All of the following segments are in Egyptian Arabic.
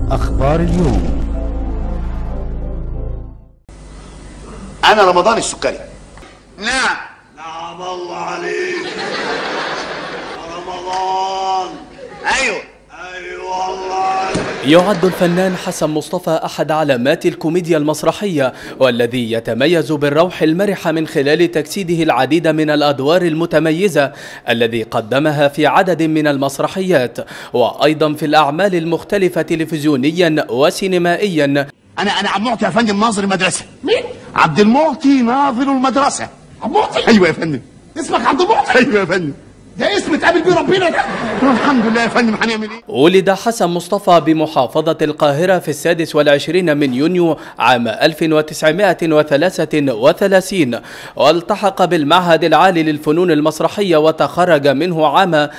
أخبار اليوم انا رمضان السكري نعم نعم الله عليك رمضان ايوه ايوه الله يعد الفنان حسن مصطفى أحد علامات الكوميديا المسرحية والذي يتميز بالروح المرح من خلال تجسيده العديد من الأدوار المتميزة الذي قدمها في عدد من المسرحيات وأيضا في الأعمال المختلفة تلفزيونيا وسينمائيا انا انا عبد المعطي يا فندم ناظر المدرسه مين عبد المعطي ناظر المدرسه عبد المعطي ايوه يا فندم اسمك عبد المعطي ايوه يا فندم ده اسم تقابل بيه ربنا ده الحمد لله يا فندم هنعمل ايه ولد حسن مصطفى بمحافظة القاهرة في السادس والعشرين من يونيو عام 1933 والتحق بالمعهد العالي للفنون المسرحية وتخرج منه عام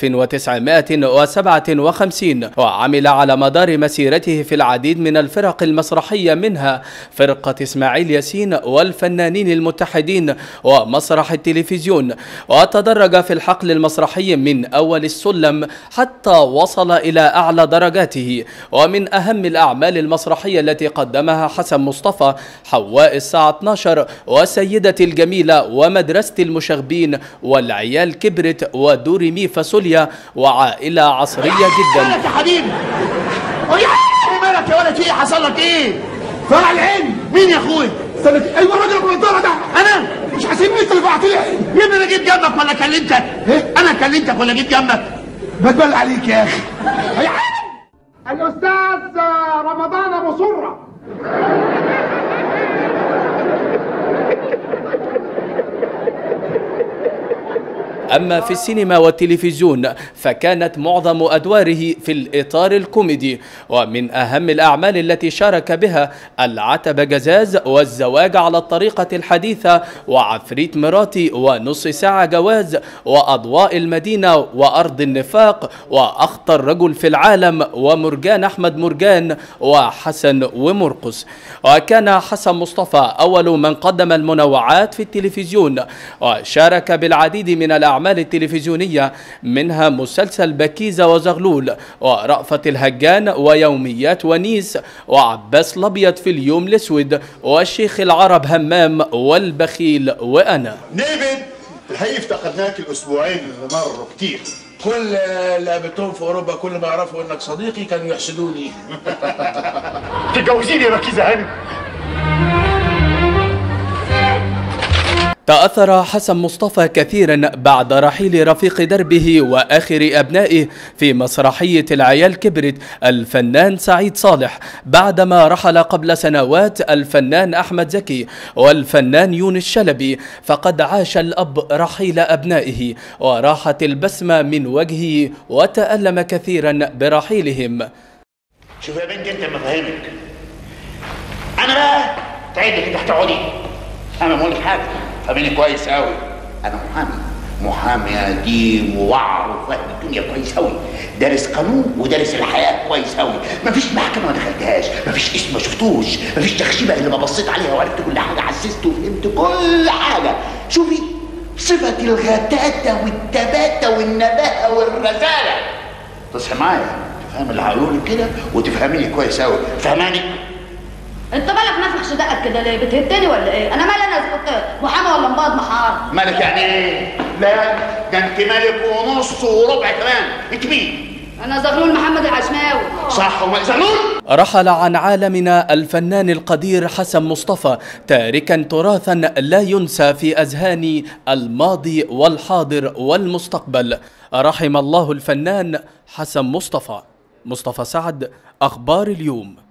1957 وعمل على مدار مسيرته في العديد من الفرق المسرحية منها فرقة إسماعيل ياسين والفنانين المتحدين ومسرح التلفزيون وتدرج في الحقل المسرحي من أول السلم حتى وصل إلى أعلى درجاته ومن أهم الأعمال المسرحية التي قدمها حسن مصطفى حواء الساعة 12 وسيدة الجميلة ومدرسة المشاغبين والعيال كبرت ودور مي فاصوليا وعائلة عصرية جدا مالك يا حبيبي ويا حبيبي مالك يا ولد في ايه حصل لك ايه فرع العين مين يا اخويا استنى ايوه الراجل ابو النضاره ده انا مش هسيبني انت اللي بعت لي عين يا ابني انا جيت جنبك ولا كلمتك إيه؟ انا كلمتك ولا جيت جنبك بتبل عليك يا اخي يا الاستاذ رمضان ابو سره أما في السينما والتلفزيون فكانت معظم أدواره في الإطار الكوميدي ومن أهم الأعمال التي شارك بها العتبة جزاز والزواج على الطريقة الحديثة وعفريت مراتي ونص ساعة جواز وأضواء المدينة وأرض النفاق وأخطر رجل في العالم ومرجان أحمد مرجان وحسن ومرقس وكان حسن مصطفى أول من قدم المنوعات في التلفزيون وشارك بالعديد من الأعمال التلفزيونية منها مسلسل بكيزة وزغلول ورأفت الهجان ويوميات ونيس وعباس الأبيض في اليوم الأسود والشيخ العرب همام والبخيل وأنا نيفيد الحقيقه افتقدناك الاسبوعين اللي مروا كتير كل اللي قابلتهم في اوروبا كل ما يعرفوا انك صديقي كانوا يحسدوني تتجوزيني يا بكيزه هانم تأثر حسن مصطفى كثيرا بعد رحيل رفيق دربه وآخر أبنائه في مسرحية العيال كبرت الفنان سعيد صالح بعدما رحل قبل سنوات الفنان أحمد زكي والفنان يونس شلبي فقد عاش الأب رحيل أبنائه وراحت البسمة من وجهه وتألم كثيرا برحيلهم شوف يا بنتي انت مفهمك انا بقى تعيد كده هتقعدي انا بقول لك حاجه فاهميني كويس قوي انا محامي محامي قديم ووعر وفاهم الدنيا كويس قوي دارس قانون ودارس الحياه كويس قوي مفيش محكمه ما دخلتهاش مفيش اسم ما شفتوش مفيش تخشيبه اللي ما بصيت عليها وعرفت كل حاجه حسست وفهمت كل حاجه شوفي صفه الغتاتة والتباتة والنباهة والرزالة تصحي معايا تفهم اللي هقوله لك كده وتفهميني كويس قوي فهماني انت مالك نافخ شدقك كده ليه بتهدني ولا ايه انا مالي انا اذا كنت محامي ولا مباض محار مالك يعني ايه؟ لا ده انت ملك ونص وربع كمان انت مين؟ انا زغلول محمد العشماوي صح وما زغلول؟ رحل عن عالمنا الفنان القدير حسن مصطفى تاركا تراثا لا ينسى في اذهان الماضي والحاضر والمستقبل رحم الله الفنان حسن مصطفى مصطفى سعد اخبار اليوم